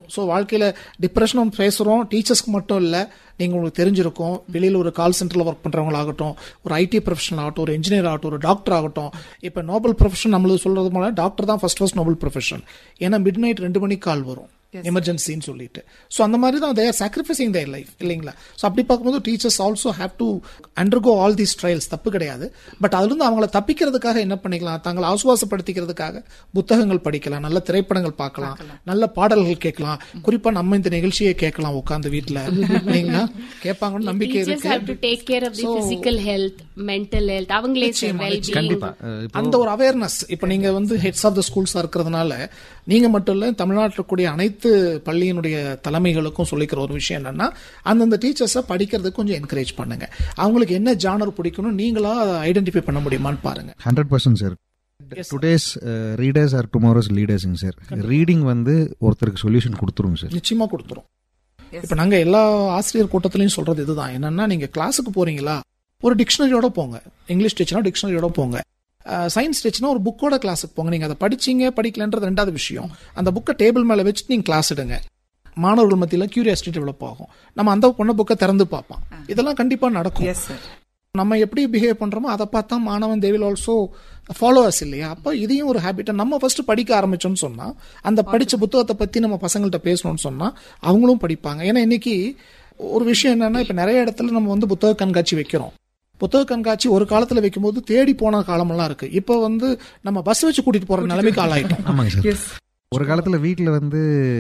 So வாழ்க்கையில் டிப்ரெஷனும் பேசுகிறோம் டீச்சர்ஸ்க்கு மட்டும் இல்லை நீங்கள் உங்களுக்கு தெரிஞ்சிருக்கும் வெளியில் ஒரு கால் சென்டரில் ஒர்க் பண்ணுறவங்களாகட்டும் ஒரு ஐடி ப்ரொஃபஷனல் ஆகட்டும் ஒரு இன்ஜினியர் ஆகட்டும் ஒரு டாக்டர் ஆகட்டும் இப்போ நோபல் ப்ரொஃபஷன் நம்மளுக்கு சொல்கிறது போல டாக்டர் தான் ஃபர்ஸ்ட் ஃபர்ஸ்ட் நோபல் ப்ரொஃபஷன் ஏன்னா மிட் நைட் ரெண்டு மணிக்கு கால் வரும் எமர்ஜென்சின்னு சொல்லிட்டு ஸோ அந்த மாதிரி தான் தேர் சாக்ரிஃபைசிங் தேர் லைஃப் இல்லைங்களா ஸோ அப்படி பார்க்கும்போது teachers also have to undergo all these trials தப்பு கிடையாது பட் அதுலேருந்து அவங்கள தப்பிக்கிறதுக்காக என்ன பண்ணிக்கலாம் தங்களை ஆசுவாசப்படுத்திக்கிறதுக்காக புத்தகங்கள் படிக்கலாம் நல்ல திரைப்படங்கள் பார்க்கலாம் நல்ல பாடல்கள் கேட்கலாம் குறிப்பா நம்ம இந்த நிகழ்ச்சியை கேட்கலாம் உட்காந்து வீட்டில் இல்லைங்களா கேட்பாங்கன்னு நம்பிக்கை Teachers இருக்கு have to take care of the physical health, mental health. அவங்களே well-being. கண்டிப்பா அஹ் இப்போ அந்த ஒரு அவேர்னஸ் இப்ப நீங்க வந்து ஹெட்ஸ் ஆஃப் த ஸ்கூல்ஸா இருக்கிறதுனால நீங்க மட்டும் இல்ல தமிழ்நாட்டில் இருக்கக்கூடிய அனைத்து பள்ளியினுடைய தலைமைகளுக்கும் சொல்லிக்கிற ஒரு விஷயம் என்னன்னா அந்தந்த டீச்சர்ஸை படிக்கிறதுக்கு கொஞ்சம் என்கரேஜ் பண்ணுங்க அவங்களுக்கு என்ன ஜானர் பிடிக்கணும் நீங்களா ஐடென்டிஃபை பண்ண முடியுமான்னு பாருங்க hundred percent sir today's readers are tomorrow's லீடர்ஸுங்க சார் ரீடிங் வந்து ஒருத்தருக்கு சொல்யூஷன் கொடுத்துருங்க சார் நிச்சயமா கொடுத்துரும் இப்ப நாங்க எல்லா ஆசிரியர் கூட்டத்திலையும் சொல்றது இதுதான் என்னன்னா நீங்க கிளாஸுக்கு போறீங்களா ஒரு டிக்ஷனரியோட போங்க இங்கிலீஷ் டீச்சர்னா டிக்ஷனரியோட போங்க சயின்ஸ் டீச்சர்னா ஒரு புக்கோட கிளாஸுக்கு போங்க நீங்க அதை படிச்சீங்க படிக்கலன்றது ரெண்டாவது விஷயம் அந்த புக்கை டேபிள் மேல வச்சுட்டு நீங்க கிளாஸ் எடுங்க மாணவர்கள் மத்தியில கியூரியாசிட்டி டெவலப் ஆகும் நம்ம அந்த பொண்ண புக்கை திறந்து பார்ப்போம் இதெல்லாம் கண்டிப்பா நடக்கும் எஸ் சார் நம்ம எப்படி பிஹேவ் பண்றோமோ அதை பார்த்தா மாணவன் தே வில் ஆல்சோ ஃபாலோவர்ஸ் இல்லையா அப்போ இதையும் ஒரு ஹேபிட்டை நம்ம ஃபர்ஸ்ட் படிக்க ஆரம்பிச்சோம்னு சொன்னா அந்த படிச்ச புத்தகத்தை பத்தி நம்ம பசங்கள்ட்ட பேசணும்னு சொன்னா அவங்களும் படிப்பாங்க ஏன்னா இன்னைக்கு ஒரு விஷயம் என்னன்னா இப்ப நிறைய இடத்துல நம்ம வந்து புத்தக கண்காட்சி வைக்கிறோம் புத்தக கண்காட்சி ஒரு காலத்துல வைக்கும்போது தேடி போன காலமெல்லாம் இருக்கு இப்போ வந்து நம்ம பஸ் வச்சு கூட்டிட்டு போற நிலைமைக்கு ஆளாயிட்டோம் ஆமாங்க சார் எஸ் ஒரு காலத்துல வீட்ல வந்து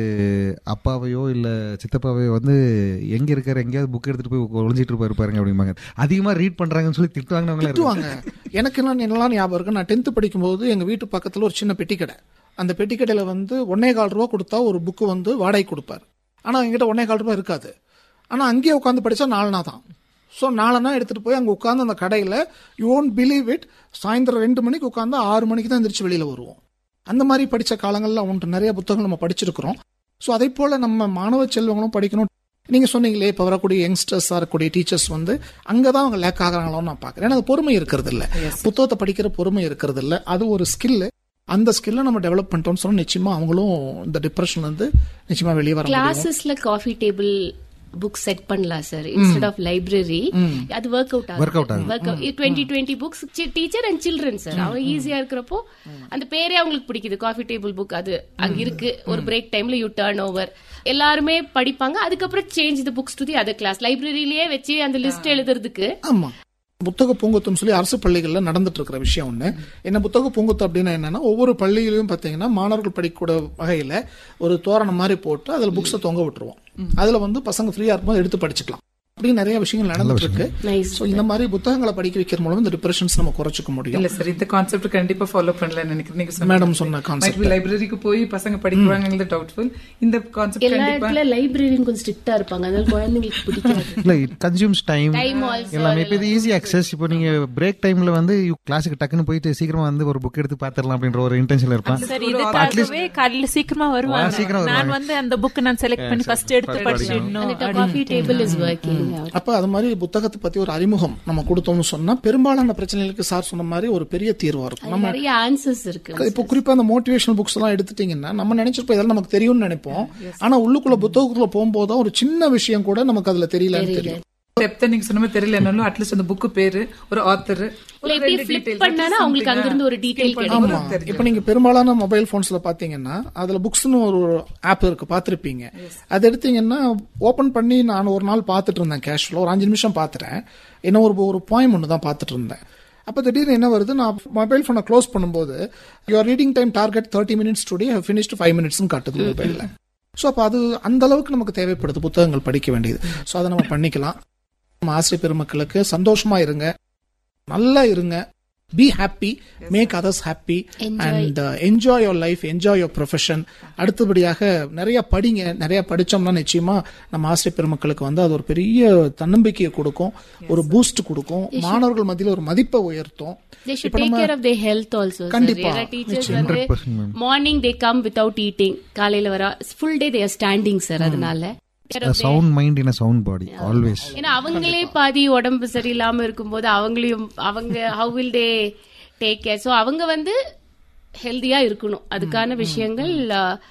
அப்பாவையோ இல்ல சித்தப்பாவையோ வந்து எங்க இருக்காரு எங்கேயாவது புக் எடுத்துட்டு போய் ஒளிஞ்சிட்டு இருப்பாரு பாருங்க அப்படிம்பாங்க அதிகமா ரீட் பண்றாங்கன்னு சொல்லி திட்டுவாங்க திட்டுவாங்க எனக்கு எல்லாம் என்னெல்லாம் ஞாபகம் இருக்கு நான் டென்த் படிக்கும்போது எங்க வீட்டு பக்கத்துல ஒரு சின்ன பெட்டி கடை அந்த பெட்டி கடையில வந்து ஒன்னே கால் ரூபா கொடுத்தா ஒரு புக்கு வந்து வாடகை கொடுப்பாரு ஆனா என்கிட்ட ஒன்னே கால் ரூபா இருக்காது ஆனா அங்கேயே உட்காந்து படிச்சா நாலுனா தான் ஸோ நாலனா எடுத்துட்டு போய் அங்க உட்காந்து அந்த கடையில யூ ஒன்ட் பிலீவ் இட் சாயந்தரம் ரெண்டு மணிக்கு உட்காந்து ஆறு மணிக்கு தான் எந்திரிச்சு வெளியில வருவோம் அந்த மாதிரி படிச்ச காலங்கள்ல ஒன்று நிறைய புத்தகங்கள் நம்ம படிச்சிருக்கிறோம் ஸோ அதே போல நம்ம மாணவ செல்வங்களும் படிக்கணும் நீங்க சொன்னீங்களே இப்போ வரக்கூடிய யங்ஸ்டர்ஸா இருக்கக்கூடிய டீச்சர்ஸ் வந்து அங்கதான் அவங்க லேக் ஆகிறாங்களோன்னு நான் பாக்குறேன் ஏன்னா அது பொறுமை இருக்கிறது இல்ல புத்தகத்தை படிக்கிற பொறுமை இருக்கிறது இல்ல அது ஒரு ஸ்கில் அந்த ஸ்கில்லை நம்ம டெவலப் பண்ணிட்டோம்னு சொன்னா நிச்சயமா அவங்களும் இந்த டிப்ரெஷன் வந்து நிச்சயமா வெளியே வர முடியும் கிளாஸஸ்ல காஃபி டேபிள் புக் செட் பண்ணலாம் சார் இன்ஸ்டெட் ஆஃப் லைப்ரரி அது ஒர்க் அவுட் ஆகும் Work out ஆகும். Work out twenty twenty books teacher and children sir அவங்க ஈஸியா இருக்கிறப்போ அந்த பேரே அவங்களுக்கு பிடிக்குது காஃபி டேபிள் புக் அது அங்க இருக்கு ஒரு பிரேக் டைம்ல யூ டர்ன் ஓவர் எல்லாருமே படிப்பாங்க அதுக்கப்புறம் change the books to the other class லைப்ரரியிலேயே வச்சு அந்த லிஸ்ட் எழுதுறதுக்கு ஆமா புத்தக பூங்கொத்துன்னு சொல்லி அரசு பள்ளிகள்ல நடந்துட்டு இருக்கிற விஷயம் ஒண்ணு என்ன புத்தக பூங்கொத்து அப்படின்னா என்னன்னா ஒவ்வொரு பள்ளியிலும் பாத்தீங்கன்னா மாணவர்கள் படிக்கக்கூடிய வகையில ஒரு தோரணம் மாதிரி போட்டு அதுல புக்ஸை தொங்க விட்டுருவோம் அதுல வந்து பசங்க ஃப்ரீயா இருக்கும்போது எடுத்து படிச்சுக்கலாம் அப்படி நிறைய விஷயங்கள் நடந்துட்டு இருக்கு Nice. சோ இந்த மாதிரி புத்தகங்களை படிக்க வைக்கிற மூலம் இந்த டிப்ரெஷன்ஸ் நம்ம குறைச்சிக்க முடியும் இல்ல சார் இந்த கான்செப்ட் கண்டிப்பா ஃபாலோ பண்ணல நினைக்கிறேன் நீங்க மேடம் சொன்ன கான்செப்ட் லைப்ரரிக்கு போய் பசங்க படிக்கிறாங்கிறது டவுட்ஃபுல் இந்த கான்செப்ட் எல்லா கண்டிப்பா இடத்துல லைப்ரரியும் கொஞ்சம் ஸ்ட்ரிக்டா இருப்பாங்க அதனால குழந்தைங்களுக்கு பிடிக்காது இல்ல it consumes time Time also எல்லாமே இப்போ இது ஈஸி அக்சஸ் இப்போ நீங்க பிரேக் டைம்ல வந்து கிளாஸுக்கு டக்குன்னு போயிட்டு சீக்கிரமா வந்து ஒரு புக் எடுத்து பாத்திரலாம் அப்படின்ற ஒரு இன்டென்ஷன்ல இருப்பான் சார் இதுக்காகவே காலையில சீக்கிரமா வருவாங்க சீக்கிரம் நான் வருவாங்க. வந்து அந்த புக் நான் செலக்ட் பண்ணி ஃபர்ஸ்ட் எடுத்து படிச்சிடணும் அந்த காஃபி டேபிள் இஸ் ஒர்க்கிங் அப்ப அது மாதிரி புத்தகத்தை பத்தி ஒரு அறிமுகம் நம்ம கொடுத்தோம்னு சொன்னா பெரும்பாலான பிரச்சனைகளுக்கு சார் சொன்ன மாதிரி ஒரு பெரிய தீர்வா இருக்கும் நம்ம நிறைய ஆன்சர்ஸ் இருக்கு இப்போ குறிப்பா அந்த மோட்டிவேஷனல் புக்ஸ் எல்லாம் எடுத்துட்டீங்கன்னா நம்ம நினைச்சிருப்போம் இதெல்லாம் நமக்கு தெரியும்னு நினைப்போம் ஆனா உள்ளுக்குள்ள புத்தகத்துக்குள்ள போகும்போது தான் ஒரு சின்ன விஷயம் கூட நமக்கு அதுல தெரியலன்னு தெரியும் டெப்தா நீங்க சொன்ன மாதிரி தெரியல என்னாலும் அட்லீஸ்ட் அந்த புக் பேரு ஒரு ஆத்தர் இல்ல இப்படி flip பண்ணானா அவங்களுக்கு அங்கிருந்து ஒரு டீடைல் ஆமா கிடைக்கும் இப்ப நீங்க பெரும்பாலான மொபைல் போன்ஸ்ல பாத்தீங்கன்னா அதுல புக்ஸ்னு ஒரு ஆப் இருக்கு பாத்திருப்பீங்க அது எடுத்தீங்கன்னா ஓபன் பண்ணி நான் ஒரு நாள் பாத்துட்டு இருந்தேன் கேஷ்ல ஒரு அஞ்சு நிமிஷம் பாத்துட்டேன் என்ன ஒரு ஒரு பாயிண்ட் ஒன்று தான் பாத்துட்டு இருந்தேன் அப்ப திடீர்னு என்ன வருது நான் மொபைல் போனை க்ளோஸ் பண்ணும்போது your reading time target thirty minutes today finished five minutes காட்டுது மொபைல்ல ஸோ அப்போ அது அந்த அளவுக்கு நமக்கு தேவைப்படுது புத்தகங்கள் படிக்க வேண்டியது ஸோ அதை நம்ம பண்ணிக்கலாம் நம்ம ஆசிரியர் பெருமக்களுக்கு சந்தோஷமா இருங்க நல்லா இருங்க be happy make others happy and enjoy your life enjoy your profession அடுத்தபடியாக நிறைய படிங்க நிறைய படிச்சோம்னா நிச்சயமா நம்ம ஆசிரியர் பெருமக்களுக்கு வந்து அது ஒரு பெரிய தன்னம்பிக்கையை கொடுக்கும் ஒரு பூஸ்ட் கொடுக்கும் மாணவர்கள் மத்தியில் ஒரு மதிப்பை உயர்த்தும் they should take care of their health also sir. கண்டிப்பா. நிறைய teachers நிச்சயம். வந்து 100% ma'am. Morning they come without eating காலையில வர full day they are standing sir அதனால sound mind in sound body always ஏன்னா அவங்களே பாதி உடம்பு சரியில்லாம இருக்கும்போது அவங்களையும் அவங்க how will they take care so அவங்க வந்து ஹெல்தியா இருக்கணும் அதுக்கான விஷயங்கள்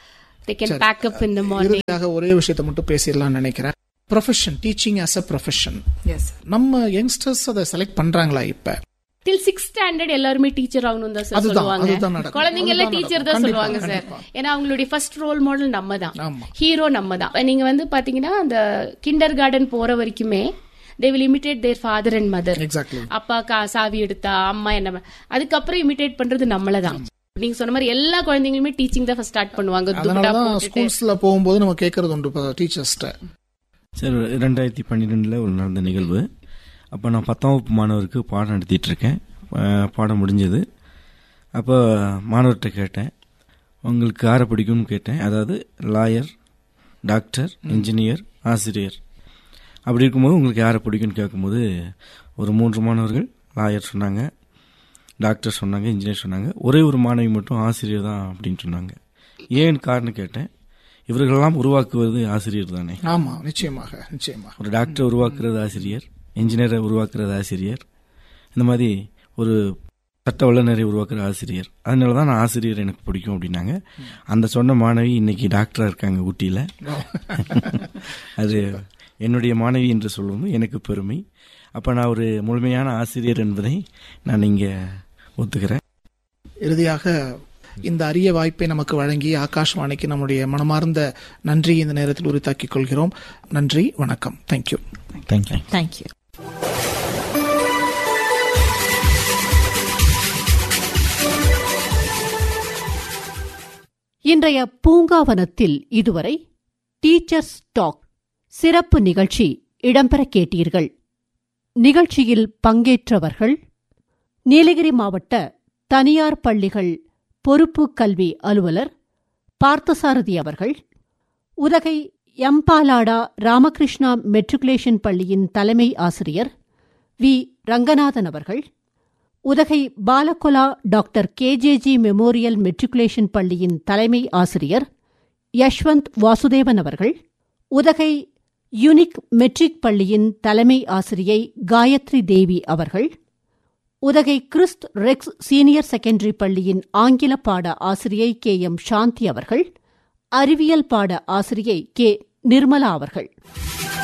they can pack up in the morning இறுதியாக ஒரே விஷயத்தை மட்டும் பேசிடலாம்னு நினைக்கிறேன் profession teaching as a profession yes நம்ம யங்ஸ்டர்ஸ் அதை செலக்ட் பண்றாங்களா இப்ப டில் சிக்ஸ் ஸ்டாண்டர்ட் எல்லாருமே டீச்சர் ஆகணும் தான் சார் அதுதான், சொல்லுவாங்க அதுதான் நடக்கும். குழந்தைங்க எல்லாம் அதுதான் டீச்சர் தான் நடக்கும். சொல்லுவாங்க சார் கண்டிப்பா, ஏன்னா அவங்களுடைய ஃபர்ஸ்ட் ரோல் மாடல் நம்ம தான் ஆமா. ஹீரோ நம்ம தான் நீங்க வந்து பாத்தீங்கன்னா அந்த கிண்டர் கார்டன் போற வரைக்குமே they will imitate their father and mother exactly அப்பா கா சாவி எடுத்தா அம்மா என்ன ப- அதுக்கப்புறம் இமிட்டேட் பண்றது நம்மள தான் நீங்க சொன்ன மாதிரி எல்லா குழந்தைங்களுமே டீச்சிங் தான் ஸ்டார்ட் பண்ணுவாங்க துப்பட்டா அதனாலதான் போட்டுட்டு. ஸ்கூல்ஸ்ல போகும்போது நம்ம கேட்கறது உண்டு டீச்சர்ஸ்ட சார் ரெண்டாயிரத்தி பன்னிரெண்டில் ஒரு நடந்த நிகழ்வு அப்போ நான் பத்தாம் வகுப்பு மாணவருக்கு பாடம் நடத்திட்டு இருக்கேன் அஹ் பாடம் முடிஞ்சது அப்போ மாணவர்கிட்ட கேட்டேன் உங்களுக்கு யாரை பிடிக்கும்னு கேட்டேன் அதாவது லாயர் டாக்டர் இன்ஜினியர் ஆசிரியர் அப்படி இருக்கும்போது உங்களுக்கு யாரை பிடிக்கும்னு கேட்கும்போது ஒரு மூன்று மாணவர்கள் லாயர் சொன்னாங்க டாக்டர் சொன்னாங்க இன்ஜினியர் சொன்னாங்க ஒரே ஒரு மாணவி மட்டும் ஆசிரியர் தான் அப்படின்னு சொன்னாங்க ஏன் காரணம் கேட்டேன் இவர்களெல்லாம் உருவாக்குவது ஆசிரியர் தானே ஆமா நிச்சயமாக நிச்சயமாக ஒரு டாக்டரை உருவாக்குறது ஆசிரியர் இன்ஜினியரை உருவாக்குறது ஆசிரியர் இந்த மாதிரி ஒரு சட்ட வல்லுநரை உருவாக்குற ஆசிரியர் அதனால தான் நான் ஆசிரியர் எனக்கு பிடிக்கும் அப்படின்னாங்க அந்த சொன்ன மாணவி இன்னைக்கு டாக்டரா இருக்காங்க ஊட்டியில் அது என்னுடைய மாணவி என்று சொல்லுவது எனக்கு பெருமை அப்போ நான் ஒரு முழுமையான ஆசிரியர் என்பதை நான் இங்கே ஒத்துக்கிறேன் இறுதியாக இந்த அரிய வாய்ப்பை நமக்கு வழங்கி ஆகாஷ்வாணிக்கு நம்முடைய மனமார்ந்த நன்றி இந்த நேரத்தில் உரித்தாக்கிக் கொள்கிறோம் நன்றி வணக்கம் தேங்க்யூ தேங்க்யூ தேங்க்யூ இன்றைய பூங்காவனத்தில் இதுவரை டீச்சர்ஸ் டாக் சிறப்பு நிகழ்ச்சி இடம்பெற கேட்டீர்கள் நிகழ்ச்சியில் பங்கேற்றவர்கள் நீலகிரி மாவட்ட தனியார் பள்ளிகள் பொறுப்பு கல்வி அலுவலர் பார்த்தசாரதி அவர்கள் உதகை எம்பாலாடா ராமகிருஷ்ணா மெட்ரிகுலேஷன் பள்ளியின் தலைமை ஆசிரியர் வி ரங்கநாதன் அவர்கள் Udhagai Balacola doctor KJG memorial matriculation பள்ளியின் தலைமை ஆசிரியர் யஷ்வந்த் வாசுதேவன் அவர்கள் உதகை யுனிக் மெட்ரிக் பள்ளியின் தலைமை ஆசிரியை காயத்ரி தேவி அவர்கள் Udhagai Christ Rex senior secondary பள்ளியின் ஆங்கில பாட ஆசிரியை கே எம் சாந்தி அவர்கள் அறிவியல் பாட ஆசிரியை கே நிர்மலா அவர்கள்